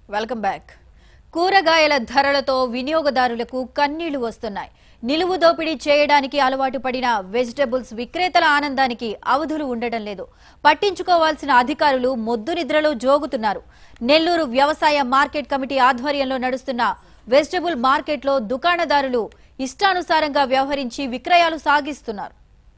welcome back కూరగాయల ధరలతో వినియోగదారులకు కన్నీళ్లు వస్తున్నాయి నిలువు దోపిడీ చేయడానికి అలవాటు పడిన వెజిటబుల్స్ విక్రేతల ఆనందానికి అవధులు ఉండడం లేదు పట్టించుకోవాల్సిన అధికారులు మొద్దు నిద్రలో జోగుతున్నారు నెల్లూరు వ్యవసాయ మార్కెట్ కమిటీ ఆధ్వర్యంలో నడుస్తున్న వెజిటబుల్ మార్కెట్లో దుకాణదారులు ఇష్టానుసారంగా వ్యవహరించి విక్రయాలు సాగిస్తున్నారు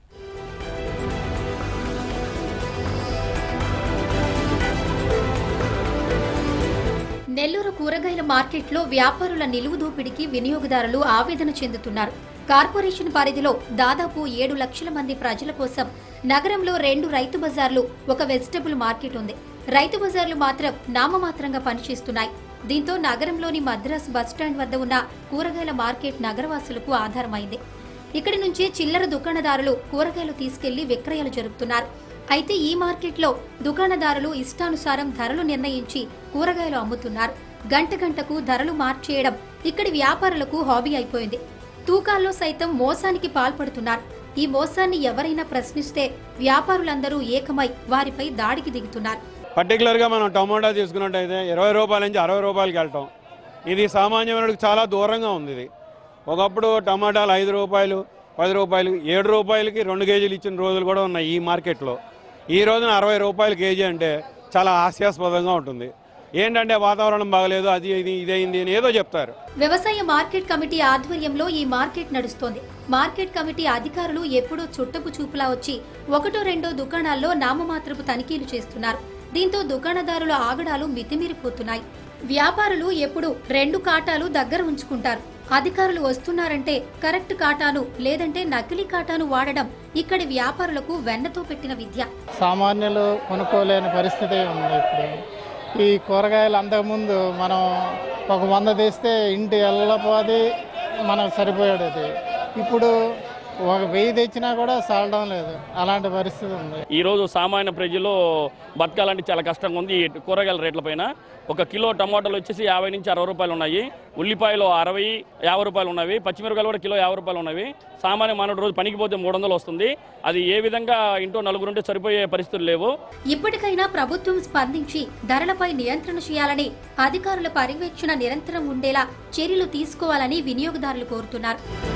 నెల్లూరు కూరగాయల మార్కెట్లో వ్యాపారుల నిలువు దోపిడీకి వినియోగదారులు ఆవేదన చెందుతున్నారు కార్పొరేషన్ పరిధిలో దాదాపు ఏడు లక్షల మంది ప్రజల కోసం నగరంలో రెండు రైతు బజార్లు ఒక వెజిటబుల్ మార్కెట్ ఉంది రైతు బజార్లు మాత్రం నామమాత్రంగా పనిచేస్తున్నాయి దీంతో నగరంలోని మద్రాస్ బస్టాండ్ వద్ద ఉన్న కూరగాయల మార్కెట్ నగరవాసులకు ఆధారమైంది ఇక్కడి నుంచి చిల్లర దుకాణదారులు కూరగాయలు తీసుకెళ్లి విక్రయాలు జరుపుతున్నారు అయితే ఈ మార్కెట్లో దుకాణదారులు ఇష్టానుసారం ధరలు నిర్ణయించి కూరగాయలు అమ్ముతున్నారు గంట గంటకు ధరలు మార్చేయడం ఇక్కడి వ్యాపారులకు హాబీ అయిపోయింది తూకాల్లో సైతం మోసానికి పాల్పడుతున్నారు ఈ మోసాన్ని ఎవరైనా ప్రశ్నిస్తే వ్యాపారులందరూ ఏకమై వారిపై దాడికి దిగుతున్నారు పర్టికులర్గా మనం టమోటా తీసుకున్నట్టయితే ఇరవై రూపాయల నుంచి అరవై రూపాయలకి వెళ్ళటం ఇది సామాన్యమైనడికి చాలా దూరంగా ఉంది ఇది ఒకప్పుడు టమాటాలు ఐదు రూపాయలు పది రూపాయలు ఏడు రూపాయలకి రెండు కేజీలు ఇచ్చిన రోజులు కూడా ఉన్నాయి ఈ మార్కెట్లో ఈ రోజున అరవై రూపాయలు కేజీ అంటే చాలా హాస్యాస్పదంగా ఉంటుంది ఏంటంటే వాతావరణం బాగలేదు అది ఇది ఇదైంది అని ఏదో చెప్తారు వ్యవసాయ మార్కెట్ కమిటీ ఆధ్వర్యంలో ఈ మార్కెట్ నడుస్తోంది మార్కెట్ కమిటీ అధికారులు ఎప్పుడూ చుట్టపు చూపులా వచ్చి ఒకటో రెండో దుకాణాల్లో నామమాత్రపు తనిఖీలు చేస్తున్నారు దీంతో దుకాణదారుల ఆగడాలు మితిమీరిపోతున్నాయి వ్యాపారులు ఎప్పుడు రెండు కాటాలు దగ్గర ఉంచుకుంటారు అధికారులు వస్తున్నారంటే కరెక్ట్ కాటాను లేదంటే నకిలీ కాటాను వాడడం ఇక్కడి వ్యాపారులకు వెన్నతో పెట్టిన విద్య సామాన్యులు కొనుక్కోలేని పరిస్థితి ఉంది ఇప్పుడు ఈ కూరగాయలు అంతకుముందు మనం ఒక వంద తీస్తే ఇంటి వెళ్ళపోది మనకు సరిపోయేది ఇప్పుడు ఒక వెయ్యి తెచ్చినా కూడా సాలడం లేదు అలాంటి పరిస్థితి ఉంది ఈరోజు సామాన్య ప్రజలు బతకాలంటే చాలా కష్టంగా ఉంది ఈ కూరగాయల రేట్ల పైన ఒక కిలో టమాటాలు వచ్చేసి యాభై నుంచి అరవై రూపాయలు ఉన్నాయి ఉల్లిపాయలు అరవై యాభై రూపాయలు ఉన్నవి పచ్చిమిరపకాయలు కూడా కిలో యాభై రూపాయలు ఉన్నవి సామాన్య మానవుడు రోజు పనికి పోతే మూడు వందలు వస్తుంది అది ఏ విధంగా ఇంట్లో నలుగురు ఉంటే సరిపోయే పరిస్థితులు లేవు ఇప్పటికైనా ప్రభుత్వం స్పందించి ధరలపై నియంత్రణ చేయాలని అధికారుల పర్యవేక్షణ నిరంతరం ఉండేలా చర్యలు తీసుకోవాలని వినియోగదారులు కోరుతున్నారు